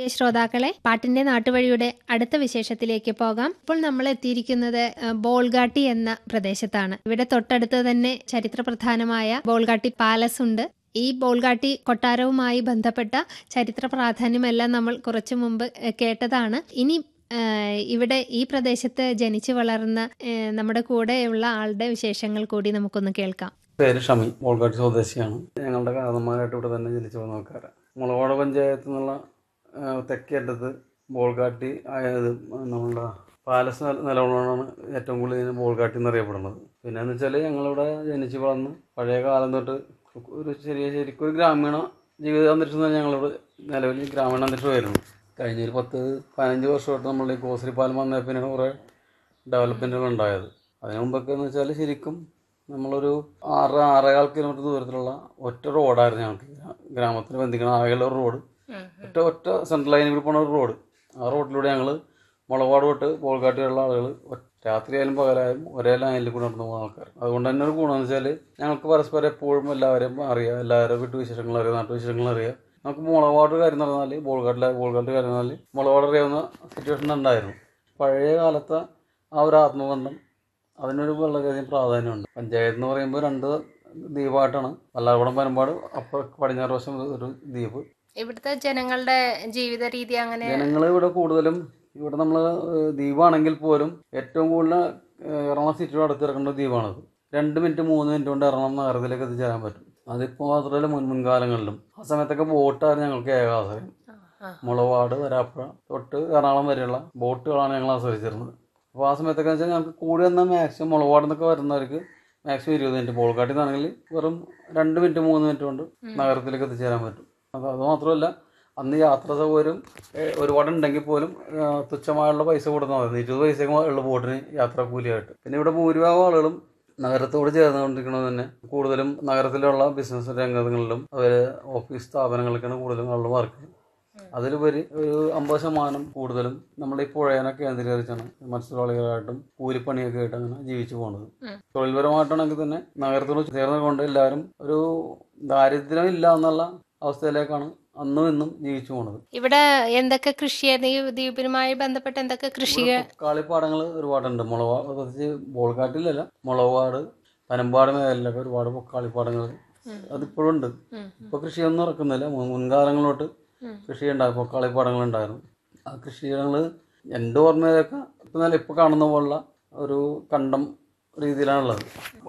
ശ്രോതാക്കളെ പാട്ടിന്റെ നാട്ടുവഴിയുടെ അടുത്ത വിശേഷത്തിലേക്ക് പോകാം ഇപ്പോൾ നമ്മൾ എത്തിയിരിക്കുന്നത് ഏഹ്, ബോൾഗാട്ടി എന്ന പ്രദേശത്താണ് ഇവിടെ തൊട്ടടുത്ത് തന്നെ ചരിത്ര പ്രധാനമായ ബോൾഗാട്ടി പാലസ് ഉണ്ട് ഈ ബോൾഗാട്ടി കൊട്ടാരവുമായി ബന്ധപ്പെട്ട ചരിത്ര പ്രാധാന്യമെല്ലാം നമ്മൾ കുറച്ചു മുമ്പ് ഏഹ്, കേട്ടതാണ് ഇനി ഏഹ്, ഇവിടെ ഈ പ്രദേശത്ത് ജനിച്ചു വളർന്ന ഏഹ്, നമ്മുടെ കൂടെയുള്ള ആളുടെ വിശേഷങ്ങൾ കൂടി നമുക്കൊന്ന് കേൾക്കാം പേര് ഷമി ബോൾഗാട്ടി സ്വദേശിയാണ് ഞങ്ങളുടെ കാരണന്മാരായിട്ട് ഇവിടെ തന്നെ ജനിച്ചു വന്ന ആൾക്കാരാണ് മുളകോട് പഞ്ചായത്ത് എന്നുള്ള ആ, തെക്കേ അറ്റത്ത് ബോൾഗാട്ടി ആയത് നമ്മളുടെ പാലസ് നില- നിലകൊള്ളാണ് ഏറ്റവും കൂടുതൽ ഇതിന് ബോൾഗാട്ടി എന്നറിയപ്പെടുന്നത് പിന്നെ എന്ന് വെച്ചാൽ ഞങ്ങളിവിടെ ജനിച്ചു വളർന്ന് പഴയ കാലം തൊട്ട് ഒരു ചെറിയ ശരിക്കും ഒരു ഗ്രാമീണ ജീവിത അന്തരീക്ഷം തന്നെ ഞങ്ങളിവിടെ നിലവിൽ ഗ്രാമീണ അന്തരീക്ഷമായിരുന്നു കഴിഞ്ഞ ഒരു പത്ത് പതിനഞ്ച് വർഷമായിട്ട് നമ്മൾ ഈ കോസരി പാലം വന്നതിൽ പിന്നെ കുറേ ഡെവലപ്മെൻറ്റുകൾ ഉണ്ടായത് അതിനു മുമ്പൊക്കെ എന്ന് വെച്ചാൽ ശരിക്കും നമ്മളൊരു ആറ് ആറേകാൽ കിലോമീറ്റർ ദൂരത്തിലുള്ള ഒറ്റ റോഡായിരുന്നു ഞങ്ങൾക്ക് ഗ്രാ- ഗ്രാമത്തിൽ ബന്ധിക്കുന്ന ആകെയുള്ള ഒരു റോഡ് ഒറ്റ ഒറ്റ സെൻട്രൽ ലൈനിൽ കൂടി പോണ ഒരു റോഡ് ആ റോഡിലൂടെ ഞങ്ങൾ മുളകാട് തൊട്ട് ബോൾഗാട്ടിയുള്ള ആളുകൾ രാത്രിയായാലും പകലായാലും ഒരേ ലൈനിൽ കൂടി നടന്നു പോകുന്ന ആൾക്കാർ അതുകൊണ്ട് തന്നെ ഒരു ഗുണമെന്ന് വെച്ചാൽ ഞങ്ങൾക്ക് പരസ്പരം എപ്പോഴും എല്ലാവരെയും അറിയാം എല്ലാവരും വീട്ടുവിശേഷങ്ങൾ അറിയാം നാട്ടുവിശേഷങ്ങൾ അറിയാം നമുക്ക് മുളകാട് കാര്യം നടന്നാൽ ബോൾഗാട്ടിലെ ബോൾഗാട്ട് കാര്യം നടന്നാൽ മുളകാട് അറിയാവുന്ന സിറ്റുവേഷൻ ഉണ്ടായിരുന്നു പഴയ കാലത്തെ ആ ഒരു ആത്മബന്ധം അതിനൊരു വളരെയധികം പ്രാധാന്യമുണ്ട് പഞ്ചായത്ത് എന്ന് പറയുമ്പോൾ രണ്ട് ദ്വീപായിട്ടാണ് വല്ലാർകുളം പനമ്പാട് അപ്പുറ പടിഞ്ഞാറ് വശം ഒരു ദ്വീപ് ഇവിടുത്തെ ജനങ്ങളുടെ ജീവിത രീതി അങ്ങനെ ജനങ്ങൾ ഇവിടെ കൂടുതലും ഇവിടെ നമ്മൾ ദ്വീപാണെങ്കിൽ പോലും ഏറ്റവും കൂടുതൽ ഏഹ്, എറണാകുളം സിറ്റിയോട് അടുത്ത് ഇറങ്ങേണ്ട ദ്വീപാണത് രണ്ട് മിനിറ്റ് മൂന്ന് മിനിറ്റ് കൊണ്ട് എറണാകുളം നഗരത്തിലേക്ക് എത്തിച്ചേരാൻ പറ്റും അതിപ്പോൾ മാത്രമല്ല മുൻ മുൻകാലങ്ങളിലും ആ സമയത്തൊക്കെ ബോട്ടായിരുന്നു ഞങ്ങൾക്ക് ഏക ആശ്രയം മുളവാട് വരാപ്പുഴ തൊട്ട് എറണാകുളം വരെയുള്ള ബോട്ടുകളാണ് ഞങ്ങൾ ആശ്രയിച്ചിരുന്നത് അപ്പോൾ ആ സമയത്തൊക്കെ വെച്ചാൽ ഞങ്ങൾക്ക് കൂടി വന്നാൽ മാക്സിമം മുളവാട് നിന്നൊക്കെ വരുന്നവർക്ക് മാക്സിമം ഇരുപത് മിനിറ്റ് ബോൾക്കാട്ടിൽ നിന്നാണെങ്കിൽ വെറും രണ്ട് മിനിറ്റ് മൂന്ന് മിനിറ്റ് കൊണ്ട് നഗരത്തിലേക്ക് എത്തിച്ചേരാൻ പറ്റും അത് അത് മാത്രമല്ല അന്ന് യാത്രാ സൗകര്യം ഏഹ്, ഒരുപാട് ഉണ്ടെങ്കിൽ പോലും ഏഹ്, തുച്ഛമായുള്ള പൈസ കൊടുത്താൽ മതി ഇരുപത് പൈസ ഉള്ള ബോട്ടിന് യാത്രാ കൂലിയായിട്ട് പിന്നെ ഇവിടെ ഭൂരിഭാഗം ആളുകളും നഗരത്തോട് ചേർന്നുകൊണ്ടിരിക്കുന്നത് തന്നെ കൂടുതലും നഗരത്തിലുള്ള ബിസിനസ് രംഗങ്ങളിലും അവർ ഓഫീസ് സ്ഥാപനങ്ങളിലേക്കാണ് കൂടുതലും ആളുകൾ വർക്ക് ചെയ്യുന്നത് അതിലുപരി ഒരു അമ്പത് ശതമാനം കൂടുതലും നമ്മുടെ ഈ പുഴയനെ കേന്ദ്രീകരിച്ചാണ് മത്സ്യത്തൊഴിലാളികളായിട്ടും കൂലിപ്പണിയൊക്കെ ആയിട്ട് അങ്ങനെ ജീവിച്ചു പോകുന്നത് തൊഴിൽപരമായിട്ടാണെങ്കിൽ തന്നെ നഗരത്തോട് ചേർന്നുകൊണ്ട് എല്ലാവരും ഒരു ദാരിദ്ര്യം ഇല്ല എന്നുള്ള അവസ്ഥയിലേക്കാണ് അന്നും ഇന്നും ജീവിച്ചു പോണത് ഇവിടെ എന്തൊക്കെ കൃഷിയായിരുന്നു ഈ ദ്വീപിനുമായി ബന്ധപ്പെട്ട് എന്തൊക്കെ കൃഷി കാളിപ്പാടങ്ങൾ ഒരുപാടുണ്ട് മുളവ പ്രത്യേകിച്ച് ബോൾക്കാട്ടിലല്ല മുളവാട് പനമ്പാട് മേഖലയിലൊക്കെ ഒരുപാട് കാളിപ്പാടങ്ങൾ അതിപ്പോഴും ഉണ്ട് ഇപ്പൊ കൃഷിയൊന്നും ഇറക്കുന്നില്ല മുൻ- മുൻകാലങ്ങളിലോട്ട് കൃഷി ഉണ്ടായി പൊക്കാളിപ്പാടങ്ങൾ ഉണ്ടായിരുന്നു ആ കൃഷികൾ എൻ്റെ ഓർമ്മയിലൊക്കെ ഇപ്പം നല്ല ഇപ്പൊ കാണുന്ന പോലുള്ള ഒരു കണ്ടം രീതിയിലാണുള്ളത്